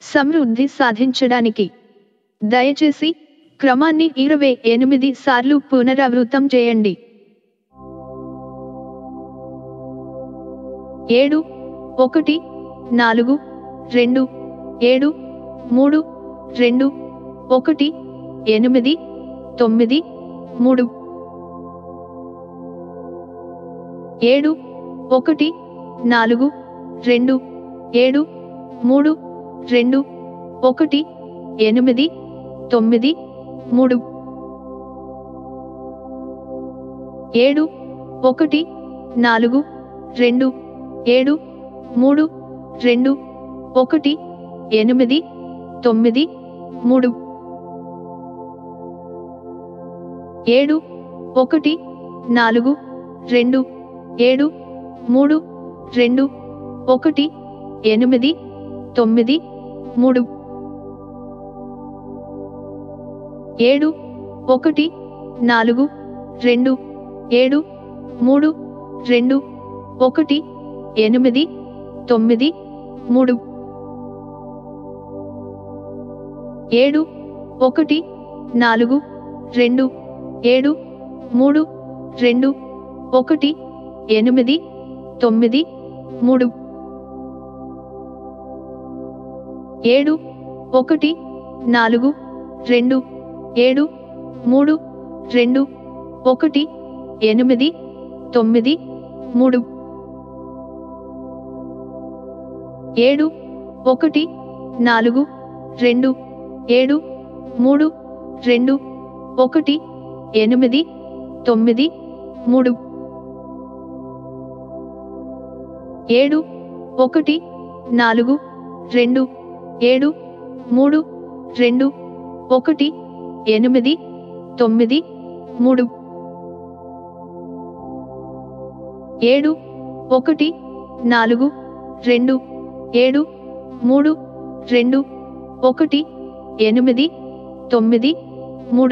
సమృద్ధి సాధించడానికి దయచేసి క్రమాన్ని ఇరవై ఎనిమిది సార్లు పునరావృతం చేయండి ఏడు ఒకటి నాలుగు రెండు ఏడు మూడు రెండు ఒకటి ఎనిమిది తొమ్మిది మూడు ఏడు ఒకటి నాలుగు రెండు ఏడు మూడు రెండు ఒకటి ఎనిమిది తొమ్మిది మూడు ఏడు ఒకటి నాలుగు రెండు ఏడు మూడు రెండు ఒకటి ఎనిమిది తొమ్మిది మూడు ఏడు ఒకటి నాలుగు రెండు ఏడు మూడు రెండు ఒకటి ఎనిమిది తొమ్మిది మూడు ఏడు ఒకటి నాలుగు రెండు ఏడు మూడు రెండు ఒకటి ఎనిమిది తొమ్మిది మూడు ఏడు ఒకటి నాలుగు రెండు ఏడు మూడు రెండు ఒకటి ఎనిమిది తొమ్మిది మూడు ఏడు ఒకటి నాలుగు రెండు ఏడు మూడు రెండు ఒకటి ఎనిమిది తొమ్మిది మూడు ఏడు ఒకటి నాలుగు రెండు ఏడు మూడు రెండు ఒకటి ఎనిమిది తొమ్మిది మూడు ఏడు ఒకటి నాలుగు రెండు ఏడు మూడు రెండు ఒకటి ఎనిమిది తొమ్మిది మూడు ఏడు ఒకటి నాలుగు రెండు ఏడు మూడు రెండు ఒకటి ఎనిమిది తొమ్మిది మూడు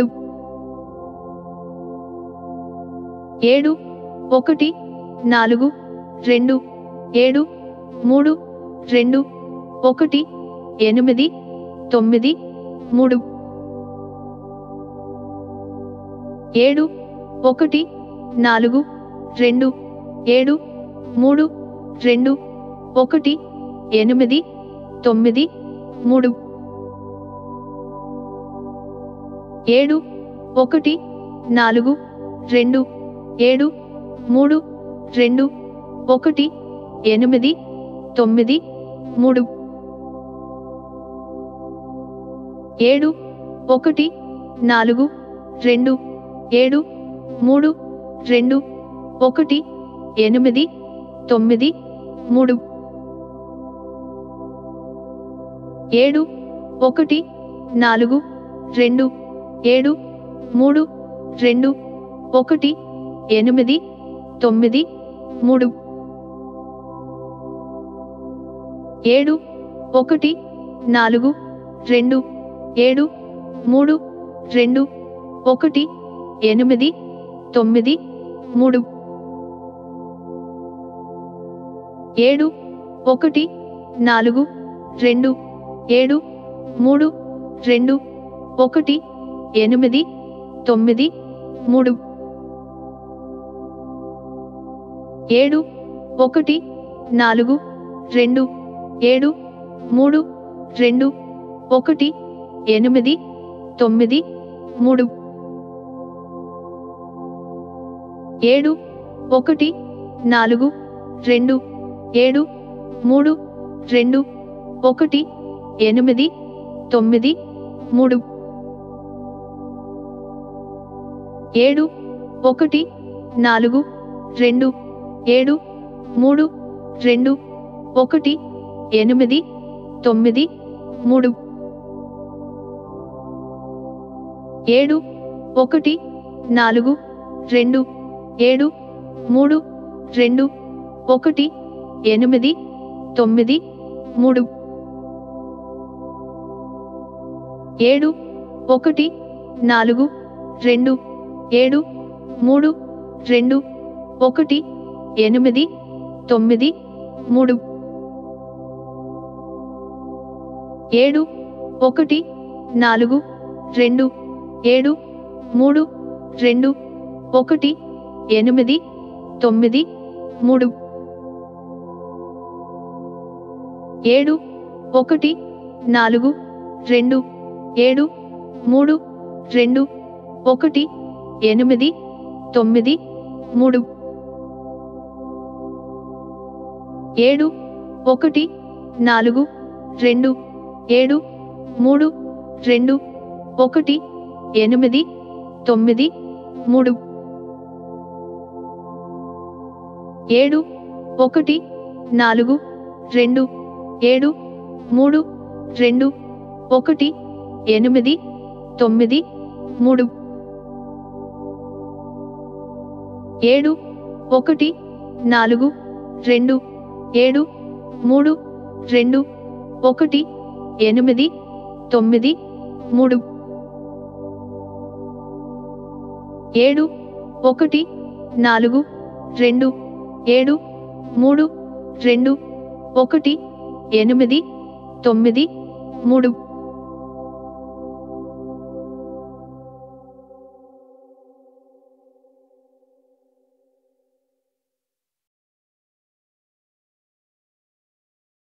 ఏడు ఒకటి నాలుగు రెండు ఏడు మూడు రెండు ఒకటి ఎనిమిది తొమ్మిది మూడు ఏడు ఒకటి నాలుగు రెండు ఏడు మూడు రెండు ఒకటి ఎనిమిది తొమ్మిది మూడు ఏడు ఒకటి నాలుగు రెండు ఏడు మూడు రెండు ఒకటి ఎనిమిది తొమ్మిది మూడు ఏడు ఒకటి నాలుగు రెండు ఏడు మూడు రెండు ఒకటి ఎనిమిది తొమ్మిది మూడు ఏడు ఒకటి నాలుగు రెండు ఏడు మూడు రెండు ఒకటి ఎనిమిది తొమ్మిది మూడు ఏడు ఒకటి నాలుగు రెండు ఏడు మూడు రెండు ఒకటి ఎనిమిది తొమ్మిది మూడు ఏడు ఒకటి నాలుగు రెండు ఏడు మూడు రెండు ఒకటి ఎనిమిది తొమ్మిది మూడు ఏడు ఒకటి నాలుగు రెండు ఏడు మూడు రెండు ఒకటి ఎనిమిది తొమ్మిది మూడు ఏడు ఒకటి నాలుగు రెండు ఏడు మూడు రెండు ఒకటి ఎనిమిది తొమ్మిది మూడు ఏడు ఒకటి నాలుగు రెండు ఏడు మూడు రెండు ఒకటి ఎనిమిది తొమ్మిది మూడు ఏడు ఒకటి నాలుగు రెండు ఏడు మూడు రెండు ఒకటి ఎనిమిది తొమ్మిది మూడు ఏడు ఒకటి నాలుగు రెండు ఏడు మూడు రెండు ఒకటి ఎనిమిది తొమ్మిది మూడు ఏడు ఒకటి నాలుగు రెండు ఏడు మూడు రెండు ఒకటి ఎనిమిది తొమ్మిది మూడు ఏడు ఒకటి నాలుగు రెండు ఏడు మూడు రెండు ఒకటి ఎనిమిది తొమ్మిది మూడు ఏడు ఒకటి నాలుగు రెండు ఏడు మూడు రెండు ఒకటి ఎనిమిది తొమ్మిది మూడు ఏడు ఒకటి నాలుగు రెండు ఏడు మూడు రెండు ఒకటి ఎనిమిది తొమ్మిది మూడు ఏడు ఒకటి నాలుగు రెండు ఏడు మూడు రెండు ఒకటి ఎనిమిది తొమ్మిది మూడు ఏడు ఒకటి నాలుగు రెండు ఏడు మూడు రెండు ఒకటి ఎనిమిది తొమ్మిది మూడు